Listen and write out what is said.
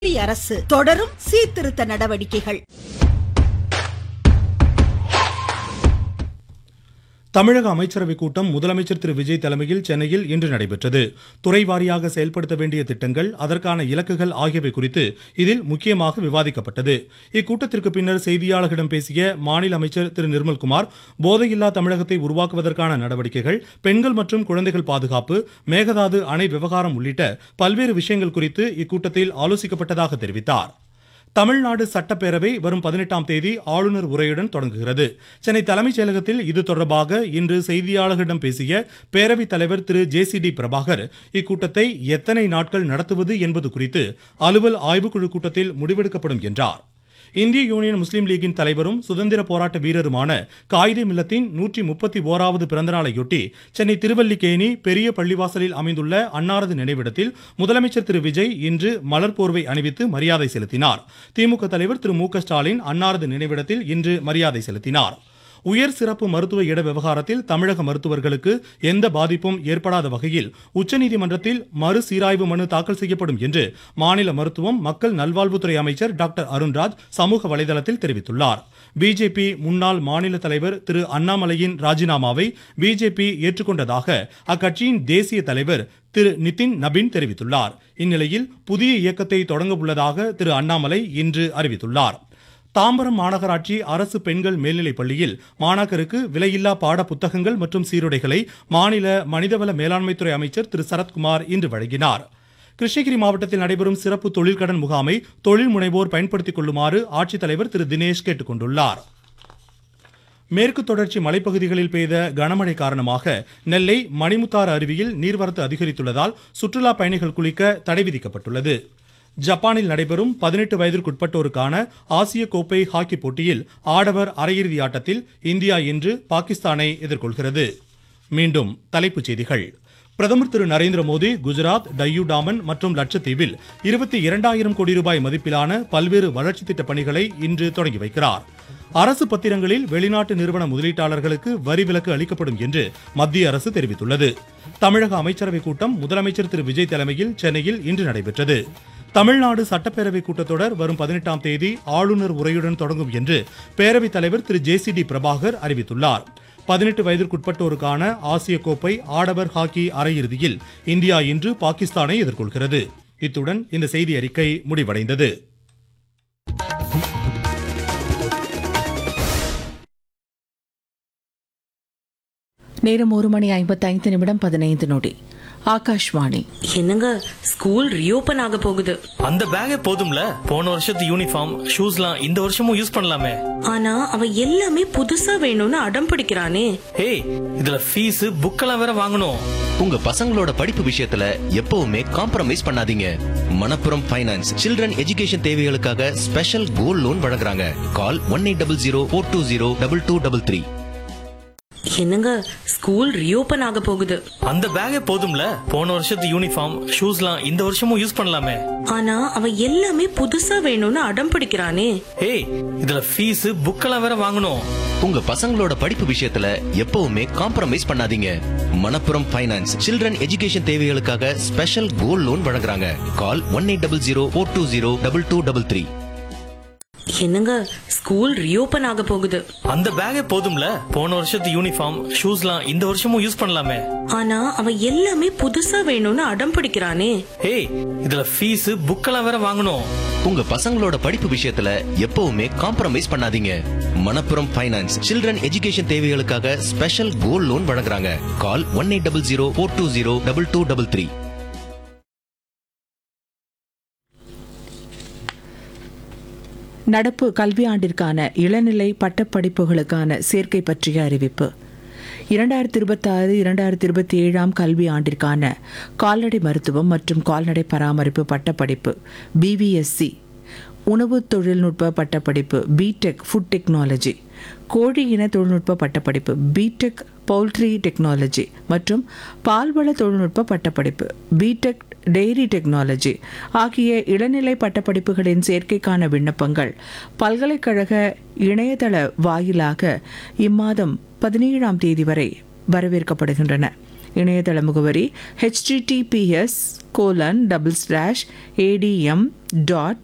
மத்திய அரசு தொடரும் சீர்திருத்த நடவடிக்கைகள் தமிழக அமைச்சரவைக் கூட்டம் முதலமைச்சர் திரு விஜய் தலைமையில் சென்னையில் இன்று நடைபெற்றது துறை வாரியாக செயல்படுத்த வேண்டிய திட்டங்கள் அதற்கான இலக்குகள் ஆகியவை குறித்து இதில் முக்கியமாக விவாதிக்கப்பட்டது இக்கூட்டத்திற்கு பின்னர் செய்தியாளர்களிடம் பேசிய மாநில அமைச்சர் திரு நிர்மல்குமார் போதையில்லா தமிழகத்தை உருவாக்குவதற்கான நடவடிக்கைகள் பெண்கள் மற்றும் குழந்தைகள் பாதுகாப்பு மேகதாது அணை விவகாரம் உள்ளிட்ட பல்வேறு விஷயங்கள் குறித்து இக்கூட்டத்தில் ஆலோசிக்கப்பட்டதாக தெரிவித்தார் தமிழ்நாடு சட்டப்பேரவை வரும் பதினெட்டாம் தேதி ஆளுநர் உரையுடன் தொடங்குகிறது சென்னை தலைமைச் செயலகத்தில் இது தொடர்பாக இன்று செய்தியாளர்களிடம் பேசிய பேரவைத் தலைவர் Thiru J C D Prabhakar இக்கூட்டத்தை எத்தனை நாட்கள் நடத்துவது என்பது குறித்து அலுவல் ஆய்வுக்குழு கூட்டத்தில் முடிவெடுக்கப்படும் என்றார் இந்திய யூனியன் முஸ்லீம் லீகின் தலைவரும் சுதந்திர போராட்ட வீரருமான காயிதே மில்லத்தின் நூற்றி முப்பத்தி ஓராவது பிறந்தநாளையொட்டி சென்னை திருவல்லிக்கேணி பெரிய பள்ளிவாசலில் அமைந்துள்ள அன்னாரது நினைவிடத்தில் முதலமைச்சர் திரு விஜய் இன்று மலர் போர்வை அணிவித்து மரியாதை செலுத்தினார் திமுக தலைவர் திரு மு க ஸ்டாலின் அன்னாரது நினைவிடத்தில் இன்று மரியாதை செலுத்தினார் உயர் சிறப்பு மருத்துவ இட விவகாரத்தில் தமிழக மருத்துவர்களுக்கு எந்த பாதிப்பும் ஏற்படாத வகையில் உச்சநீதிமன்றத்தில் மறுசீராய்வு மனு தாக்கல் செய்யப்படும் என்று மாநில மருத்துவம் மக்கள் நல்வாழ்வுத்துறை அமைச்சர் டாக்டர் அருண்ராஜ் சமூக வலைதளத்தில் தெரிவித்துள்ளார் பிஜேபி முன்னாள் மாநில தலைவர் திரு அண்ணாமலையின் ராஜினாமாவை பிஜேபி ஏற்றுக்கொண்டதாக அக்கட்சியின் தேசிய தலைவர் திரு நிதின் நபின் தெரிவித்துள்ளார் இந்நிலையில் புதிய இயக்கத்தை தொடங்க உள்ளதாக திரு அண்ணாமலை இன்று அறிவித்துள்ளார் தாம்பரம் மாநகராட்சி அரசு பெண்கள் மேல்நிலைப் பள்ளியில் மாணாக்கருக்கு விலையில்லா பாட புத்தகங்கள் மற்றும் சீருடைகளை மாநில மனிதவள மேலாண்மைத்துறை அமைச்சர் திரு சரத்குமார் இன்று வழங்கினார் கிருஷ்ணகிரி மாவட்டத்தில் நடைபெறும் சிறப்பு தொழிற்கடன் முகாமை தொழில் முனைவோர் பயன்படுத்திக் கொள்ளுமாறு ஆட்சித்தலைவர் திரு தினேஷ் கேட்டுக்கொண்டுள்ளார் மேற்கு தொடர்ச்சி மலைப்பகுதிகளில் பெய்த கனமழை காரணமாக நெல்லை மணிமுத்தாறு அருவியில் நீர்வரத்து அதிகரித்துள்ளதால் சுற்றுலா பயணிகள் குளிக்க தடை விதிக்கப்பட்டுள்ளது ஜப்பானில் நடைபெறும் பதினெட்டு வயதிற்குட்பட்டோருக்கான ஆசிய கோப்பை ஹாக்கி போட்டியில் ஆடவர் அரையிறுதி ஆட்டத்தில் இந்தியா இன்று பாகிஸ்தானை எதிர்கொள்கிறது மீண்டும் தலைப்புச் செய்திகள் பிரதமர் திரு நரேந்திர மோடி குஜராத் டையூ டாமன் மற்றும் லட்சத்தீவில் இருபத்தி இரண்டாயிரம் கோடி ரூபாய் மதிப்பிலான பல்வேறு வளர்ச்சி திட்ட பணிகளை இன்று தொடங்கி வைக்கிறார் அரசு பத்திரங்களில் வெளிநாட்டு நிறுவன முதலீட்டாளர்களுக்கு வரி விலக்கு அளிக்கப்படும் என்று மத்திய அரசு தெரிவித்துள்ளது தமிழக அமைச்சரவைக் கூட்டம் முதலமைச்சர் திரு விஜய் தலைமையில் சென்னையில் இன்று நடைபெற்றது தமிழ்நாடு சட்டப்பேரவை கூட்டத்தொடர் வரும் பதினெட்டாம் தேதி ஆளுநர் உரையுடன் தொடங்கும் என்று பேரவைத் தலைவர் Thiru J C D Prabhakar அறிவித்துள்ளார் பதினெட்டு வயதிற்குட்பட்டோருக்கான ஆசிய கோப்பை ஆடவர் ஹாக்கி அரையிறுதியில் இந்தியா இன்று பாகிஸ்தானை எதிர்கொள்கிறது இத்துடன் இந்த செய்தி அறிக்கை முடிவடைந்தது நேரம் ஒரு மணி ஐம்பத்தைந்து நிமிடம் பதினைந்து நொடி ஆகாஷ்வாணி என்னங்க ஸ்கூல் ரீஓபன் ஆக போகுது அந்த பேக்கே போதும்ல போன வருஷத்து யூனிஃபார்ம் ஷூஸ்லாம் இந்த வருஷமும் யூஸ் பண்ணலாமே ஆனா அவன் எல்லாமே புதுசா வேணும்னு அடம் பிடிக்கிறானே ஏய் இதுல ஃபீஸ் புக்கெல்லாம் வேற வாங்கணும் உங்க பசங்களோட படிப்பு விஷயத்துல எப்பவுமே காம்ப்ரமைஸ் பண்ணாதீங்க மணப்புரம் ஃபைனான்ஸ் சில்ட்ரன் எஜுகேஷன் தேவைகளுக்காக ஸ்பெஷல் கோல்ட் லோன் வழங்குறாங்க call one eight double zero four two zero double two double three என்னங்க ஸ்கூல் ரீஓபன் ஆக போகுது அந்த பேக்கே போதும்ல போன வருஷத்து யூனிஃபார்ம் ஷூஸ்லாம் இந்த வருஷமும் யூஸ் பண்ணலாமே ஆனா அவன் எல்லாமே புதுசா வேணும்னு அடம் பிடிக்கிறானே ஏய் இதுல ஃபீஸ் புக்கெல்லாம் வேற வாங்கணும் உங்க பசங்களோட படிப்பு விஷயத்துல எப்பவுமே காம்ப்ரமைஸ் பண்ணாதீங்க மணப்புரம் ஃபைனான்ஸ் சில்ட்ரன் எஜுகேஷன் தேவைகளுக்காக ஸ்பெஷல் கோல்ட் லோன் வழங்குறாங்க call one eight double zero four two zero double two double three என்னங்க ஸ்கூல் ரீஓபன் ஆக போகுது அந்த பேக்கே போதும்ல போன வருஷத்து யூனிஃபார்ம் ஷூஸ்லாம் இந்த வருஷமும் யூஸ் பண்ணலாமே ஆனா அவன் எல்லாமே புதுசா வேணும்னு அடம் பிடிக்கிறானே ஏய் இதுல ஃபீஸ் புக்கெல்லாம் வேற வாங்கணும் உங்க பசங்களோட படிப்பு விஷயத்துல எப்பவுமே காம்ப்ரமைஸ் பண்ணாதீங்க மணப்புரம் ஃபைனான்ஸ் சில்ட்ரன் எஜுகேஷன் தேவைகளுக்காக ஸ்பெஷல் கோல்ட் லோன் வழங்குறாங்க call one eight double zero four two zero double two double three நடப்பு கல்வியாண்டிற்கான இளநிலை பட்டப்படிப்புகளுக்கான சேர்க்கை பற்றிய அறிவிப்பு இரண்டாயிரத்தி இருபத்தாறு இரண்டாயிரத்தி இருபத்தி ஏழாம் கல்வி ஆண்டிற்கான கால்நடை மருத்துவம் மற்றும் கால்நடை பராமரிப்பு பட்டப்படிப்பு பிவிஎஸ்சி உணவு தொழில்நுட்ப பட்டப்படிப்பு பிடெக் ஃபுட் டெக்னாலஜி கோழி இன தொழில்நுட்ப பட்டப்படிப்பு பிடெக் பவுல்ட்ரி டெக்னாலஜி மற்றும் பால்வள தொழில்நுட்ப பட்டப்படிப்பு பிடெக் டெய்ரி டெக்னாலஜி ஆகிய இளநிலை பட்டப்படிப்புகளின் சேர்க்கைக்கான விண்ணப்பங்கள் பல்கலைக்கழக இணையதள வாயிலாக இம்மாதம் பதினேழாம் தேதி வரை வரவேற்கப்படுகின்றன இணையதள முகவரி https colon double slash ATM dot